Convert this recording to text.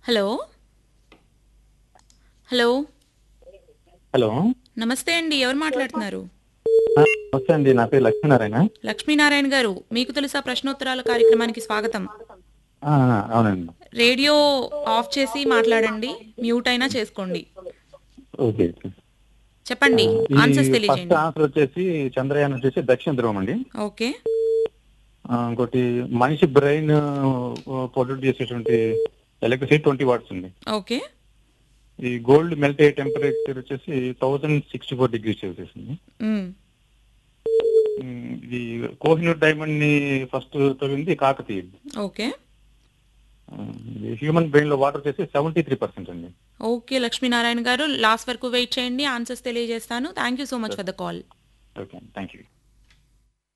hello hello hello నమస్తే అండి ఎవరు మాట్లాడుతున్నారు ఆ, నమస్తే అండి నా పేరు లక్ష్మీనారాయణ లక్ష్మీనారాయణ గారు మీకు తెలుసా ప్రశ్నోత్తరాల కార్యక్రమానికి స్వాగతం ఆ, అవునండి రేడియో ఆఫ్ చేసి మాట్లాడండి మ్యూట్ అయినా చేసుకోండి ఓకే చెప్పండి ఈ ఆన్సర్స్ ఫస్ట్ తెలియజేయండి ఆన్సర్ వచ్చేసి చంద్రయాన్ వచ్చేసి దక్షిణ ధ్రువం అండి ఓకే ఆ, ఇంకోటి మనిషి బ్రెయిన్ ప్రొడ్యూస్ చేసేటువంటి ఎలక్ట్రిసిటీ ట్వంటీ వాట్స్ ఉంది ఓకే ఈ గోల్డ్ మెల్ట్ అయ్యే టెంపరేచర్ వచ్చేసి thousand sixty four degree celsius ఉంది మ్, ఉమ్, ఇది కోహినూర్ డైమండ్ ని ఫస్ట్ తవ్వింది కాకతీయ ఓకే హ్యూమన్ బ్రెయిన్ లో వాటర్ వచ్చేసి సెవెంటీ త్రీ పర్సెంట్ అండి ఓకే లక్ష్మీనారాయణ గారు లాస్ట్ వరకు వెయిట్ చేయండి ఆన్సర్స్ తెలియజేస్తాను thank you so much for the call okay thank you